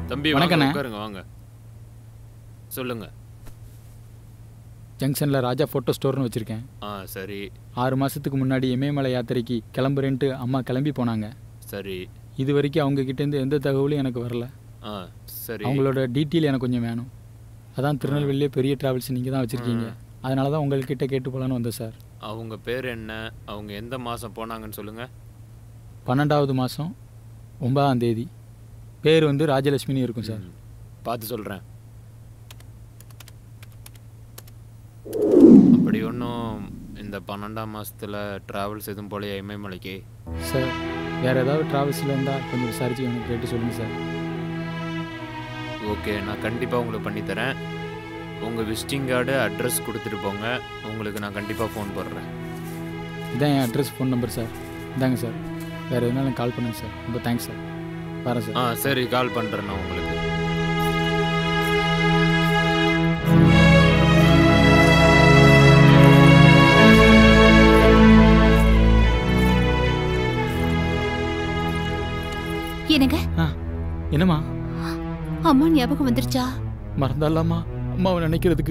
தம்பி வாங்க வணக்கண்ணே. உட்காருங்க வாங்க சொல்லுங்க ஜங்ஷனில் ராஜா ஃபோட்டோ ஸ்டோர்னு வச்சுருக்கேன் ஆ சரி ஆறு மாதத்துக்கு முன்னாடி இமயமலை யாத்திரைக்கு கிளம்புறேன்ட்டு அம்மா கிளம்பி போனாங்க சரி இது வரைக்கும் அவங்க கிட்டேருந்து எந்த தகவலும் எனக்கு வரல ஆ சரி அவங்களோட டீட்டெயில் எனக்கு கொஞ்சம் வேணும் அதான் திருநெல்வேலியே பெரிய டிராவல்ஸ் நீங்கள் தான் வச்சுருக்கீங்க அதனால தான் உங்கள்கிட்ட கேட்டு போகலான்னு வந்தேன் சார் அவங்க பேர் என்ன அவங்க எந்த மாதம் போனாங்கன்னு சொல்லுங்க பன்னெண்டாவது மாதம் ஒன்பதாம் தேதி பேர் வந்து ராஜலட்சுமின்னு இருக்கும் சார் ம், பார்த்து சொல்கிறேன் அப்படி ஒன்றும் இந்த பன்னெண்டாம் மாசத்துல டிராவல்ஸ் எதுவும் போலையா இமயமலைக்கு சார் வேறு ஏதாவது டிராவல்ஸில் இருந்தால் கொஞ்சம் விசாரிச்சு எனக்கு கேட்டு சொல்லுங்கள் சார் ஓகே நான் கண்டிப்பாக உங்களுக்கு பண்ணித்தரேன் உங்கள் விசிட்டிங் கார்டு அட்ரஸ் கொடுத்துட்டு போங்க உங்களுக்கு நான் கண்டிப்பாக ஃபோன் போடுறேன் இதான் என் அட்ரஸ் ஃபோன் நம்பர் சார் இதாங்க சார் வேறு எதுனாலும் கால் பண்ணுங்க சார் ரொம்ப தேங்க்ஸ் சார் வரேன் சார் ஆ சரி கால் பண்ணுறேன் நான் உங்களுக்கு என்னங்க ஆ என்னம்மா அம்மா ஞாபகம் வந்துருச்சா மறந்தாலாமா அம்மாவை நினைக்கிறதுக்கு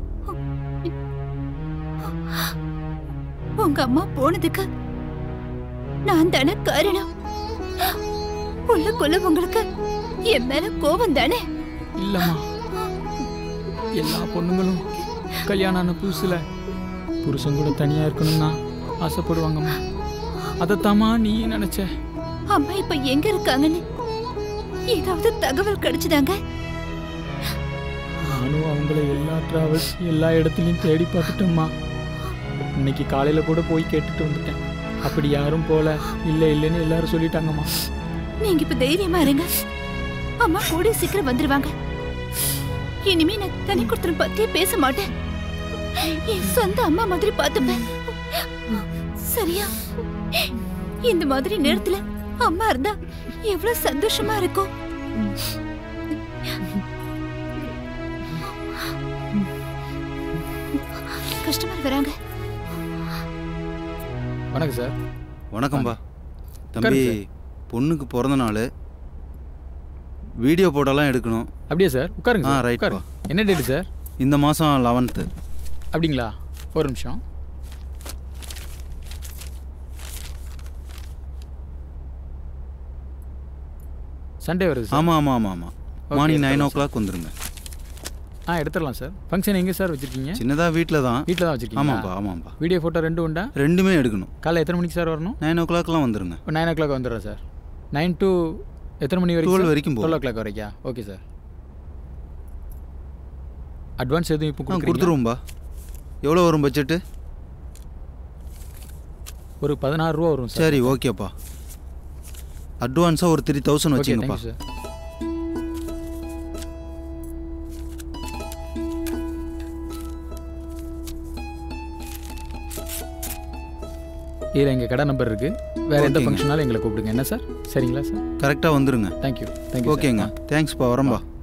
உங்க அம்மா போனதுக்கு நான் தானே காரணம் உள்ளுக்குள்ள உங்களுக்கு என் மேல கோபம் தானே இல்லைம்மா எல்லா பொண்ணுங்களும் கல்யாணம் ஆன புதுசில் புருஷன் கூட தனியாக இருக்கணும்னா ஆசைப்படுவாங்கம்மா அதைத்தாம்மா நீ நினச்ச அம்மா இப்ப எங்க இருக்காங்கன்னு ஏதாவது தகவல் கிடைச்சுதாங்க நானும் அவங்கள எல்லா டிராவல்ஸ் எல்லா இடத்துலையும் தேடி பார்த்துட்டேம்மா இன்னைக்கு காலையில் கூட போய் கேட்டுட்டு வந்துட்டேன் அப்படி யாரும் போல இல்லை இல்லைன்னு எல்லாரும் சொல்லிட்டாங்கம்மா நீங்க இப்ப தைரியமா இருங்க அம்மா கூடிய சீக்கிரம் வந்துருவாங்க இனிமே நான் தனி கொடுத்துரும் பத்தியே பேச மாட்டேன் என் சொந்த அம்மா மாதிரி பார்த்துப்பேன் சரியா இந்த மாதிரி நேரத்துல அம்மா இருந்தா எவ்வளவு சந்தோஷமா இருக்கும் கஸ்டமர் வராங்க வணக்கம் சார் வணக்கம்பா தம்பி உட்காருங்க பொண்ணுக்கு பிறந்த நாள் வீடியோ போட்டோலாம் எடுக்கணும் அப்படியே சார் உட்காருங்க ஆ, சார் ரைட் உட்காருங்க என்ன டேட்டு சார் இந்த மாதம் லெவன்த்து அப்படிங்களா ஒரு நிமிஷம் சண்டே வருது சார் ஆமாம் ஆமாம் ஆமாம் ஆமாம் Okay, மார்னிங் நைன் ஓ எடுத்துடலாம் கிளாக் வந்துருங்க ஆ எடுத்துடலாம் சார் ஃபங்க்ஷன் எங்கே சார் வச்சுருக்கீங்க சின்னதாக வீட்டில் தான் வீட்டில் தான் வச்சுருக்கீங்க ஆமாம்ப்பா ஆமாம்ப்பா வீடியோ ஃபோட்டோ ரெண்டு உண்டா ரெண்டுமே எடுக்கணும் காலைல எத்தனை மணிக்கு சார் வரணும் நைன் ஓ கிளாக்லாம் வந்துருங்க நைன் ஓ கிளாக் வந்துடுறேன் சார் நைன் டு எத்தனை மணி வரைக்கும் 12 வரைக்கும் போகும். டுவெல் ஓ கிளாக் வரைக்கும் ஓகே சார் அட்வான்ஸ் எதுவும் இப்போ ஆ கொடுத்துருவோம் கொடுத்துருவோம்பா எவ்வளோ வரும் பட்ஜெட்டு ஒரு பதினாறு ரூபா வரும் சார் சரி ஓகேப்பா அட்வான்ஸாக ஒரு த்ரீ தௌசண்ட் ஓகே வச்சுங்கப்பா தேங்க்யூ சார் இதில் எங்கள் கடை நம்பர் இருக்குது வேறு எந்த ஓகேங்க. ஃபங்க்ஷனாலும் எங்களை கூப்பிடுங்க என்ன சார் சரிங்களா சார் கரெக்டாக வந்துருங்க தேங்க்யூ தேங்க்யூ ஓகேங்க தேங்க்ஸ்ப்பா வரம்பா